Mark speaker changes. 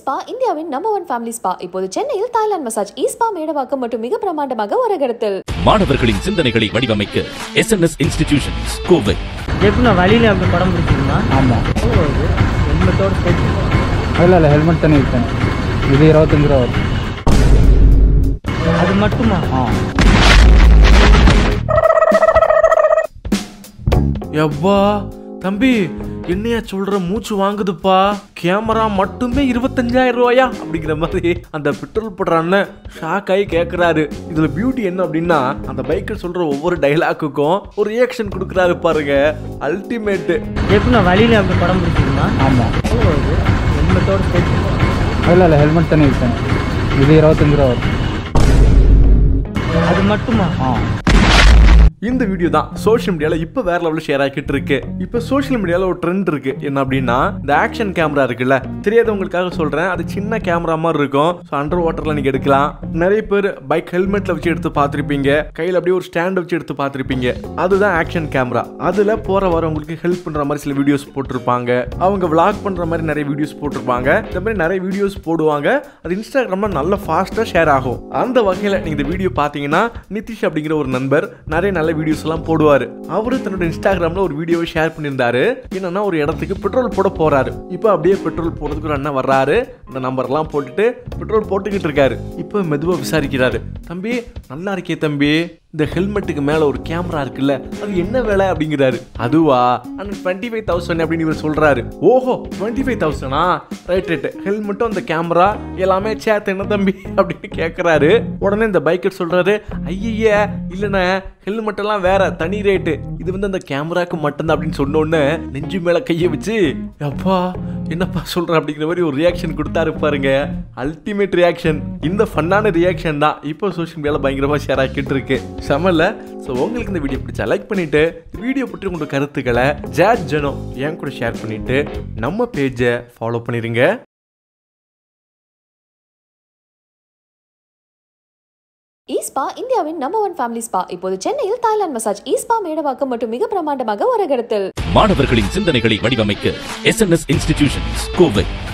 Speaker 1: ஈஸ்பா இந்தியாவின் number one family spa இப்போது சென்னையில் தாய்லாந்து மசாஜ் ஈஸ்பா மேடவாக்கம் மற்றும் மிக பிரமாண்டமாக ஒரு இடத்தில்
Speaker 2: மாணவர்களின் சிந்தனைகளை வடிவமைக்க எஸ்என்எஸ் இன்ஸ்டிடியூஷன்ஸ் கோவை
Speaker 3: எப்படிண்ணா வழியில அப்படி படம் பிடிச்சிருந்தா
Speaker 4: ஆமாம்
Speaker 3: எவ்வளோ வருது ஹெல்மெட்டோட சேர்த்து
Speaker 4: இல்லை இல்லை ஹெல்மெட் தானே இருக்கேன் இது இருபத்தஞ்சு ரூபா வரும்
Speaker 3: அது மட்டுமா
Speaker 4: ஆ
Speaker 5: யப்பா தம்பி என்னையா சொல்ற மூச்சு வாங்குதுப்பா கேமரா மட்டுமே இருபத்தஞ்சாயிரம் ரூபாயா அப்படிங்கிற மாதிரி அந்த பெட்ரோல் போடுற அண்ணன் ஷாக் ஆகி கேட்குறாரு இதுல பியூட்டி என்ன அப்படின்னா அந்த பைக்கில் சொல்ற ஒவ்வொரு டைலாக்குக்கும் ஒரு ரியாக்ஷன் கொடுக்குறாரு பாருங்க அல்டிமேட்டு
Speaker 3: எப்படிண்ணா வழியில அப்படி படம் பிடிச்சிருந்தா
Speaker 4: ஆமாம்
Speaker 3: எவ்வளோ வருது ஹெல்மெட்டோட சேர்த்து
Speaker 4: இல்லை இல்லை ஹெல்மெட் தானே இருக்கேன் இது இருபத்தஞ்சு ரூபா வரும்
Speaker 3: அது மட்டுமா
Speaker 4: ஆ
Speaker 5: இந்த வீடியோ தான் சோஷியல் மீடியாவில் இப்போ வேற லெவலில் ஷேர் ஆகிட்டு இருக்கு இப்போ சோஷியல் மீடியாவில் ஒரு ட்ரெண்ட் இருக்கு என்ன அப்படின்னா இந்த ஆக்ஷன் கேமரா இருக்குல்ல தெரியாதவங்களுக்காக சொல்றேன் அது சின்ன கேமரா மாதிரி இருக்கும் ஸோ அண்டர் வாட்டர்ல நீங்க எடுக்கலாம் நிறைய பேர் பைக் ஹெல்மெட்ல வச்சு எடுத்து பார்த்துருப்பீங்க கையில் அப்படியே ஒரு ஸ்டாண்ட் வச்சு எடுத்து பார்த்துருப்பீங்க அதுதான் ஆக்ஷன் கேமரா அதில் போற வரவங்களுக்கு ஹெல்ப் பண்ற மாதிரி சில வீடியோஸ் போட்டிருப்பாங்க அவங்க vlog பண்ற மாதிரி நிறைய வீடியோஸ் போட்டிருப்பாங்க இந்த மாதிரி நிறைய வீடியோஸ் போடுவாங்க அது இன்ஸ்டாகிராம்ல நல்ல ஃபாஸ்ட்டாக ஷேர் ஆகும் அந்த வகையில் நீங்க இந்த வீடியோ பார்த்தீங்கன்னா நிதிஷ் அப்படிங்கிற ஒரு நண்பர் நிறைய நல்ல வீடியோஸ் எல்லாம் போடுவாரு அவரு தன்னோட இன்ஸ்டாகிராம்ல ஒரு வீடியோவை ஷேர் பண்ணியிருந்தாரு என்னன்னா ஒரு இடத்துக்கு பெட்ரோல் போட போறாரு இப்போ அப்படியே பெட்ரோல் போடுறதுக்கு ஒரு அண்ணன் வர்றாரு இந்த நம்பர்லாம் போட்டுட்டு பெட்ரோல் போட்டுக்கிட்டு இருக்காரு இப்போ மெதுவாக விசாரிக்கிறாரு தம்பி நல்லா இருக்கே தம்பி இந்த ஹெல்மெட்டுக்கு மேல ஒரு கேமரா இருக்குல்ல அது என்ன வேலை அப்படிங்கிறாரு அதுவா ஆனால் டுவெண்ட்டி ஃபைவ் தௌசண்ட் அப்படின்னு இவர் சொல்றாரு ஓஹோ டுவெண்ட்டி ஃபைவ் தௌசண்டா ரைட் ரைட் ஹெல்மெட்டும் அந்த கேமரா எல்லாமே சேர்த்து என்ன தம்பி அப்படின்னு கேட்குறாரு உடனே இந்த பைக்கர் சொல்றாரு ஐய இல்லைண்ணே ஹெல்மெட் எல்லாம் வேற தனி ரேட்டு இது வந்து அந்த கேமராக்கு மட்டும்தான் அப்படின்னு சொன்ன உடனே நெஞ்சு மேல கையை வச்சு அப்பா என்னப்பா சொல்ற அப்படிங்கிற மாதிரி ஒரு ரியாக்ஷன் கொடுத்தாரு பாருங்க அல்டிமேட் ரியாக்ஷன் இந்த ஃபன்னான ரியாக்ஷன் தான் இப்போ சோஷியல் மீடியாவில் பயங்கரமா ஷேர் ஆக்கிட்டு இருக்கு செமல்ல ஸோ உங்களுக்கு இந்த வீடியோ பிடிச்சா லைக் பண்ணிட்டு வீடியோ பற்றி உங்களோட கருத்துக்களை ஜாட் ஜனோ என் கூட ஷேர் பண்ணிட்டு நம்ம பேஜை ஃபாலோ பண்ணிருங்க
Speaker 1: ஈஸ்பா இந்தியாவின் நம்பர் ஒன் ஃபேமிலி ஸ்பா இப்போது சென்னையில் தாய்லாந்து மசாஜ் ஈஸ்பா மேடவாக்கம் மற்றும் மிக பிரமாண்டமாக ஒரு இடத்தில்
Speaker 2: மாணவர்களின் சிந்தனைகளை வடிவமைக்க எஸ்என்எஸ் இன்ஸ்டிடியூஷன்ஸ் கோவை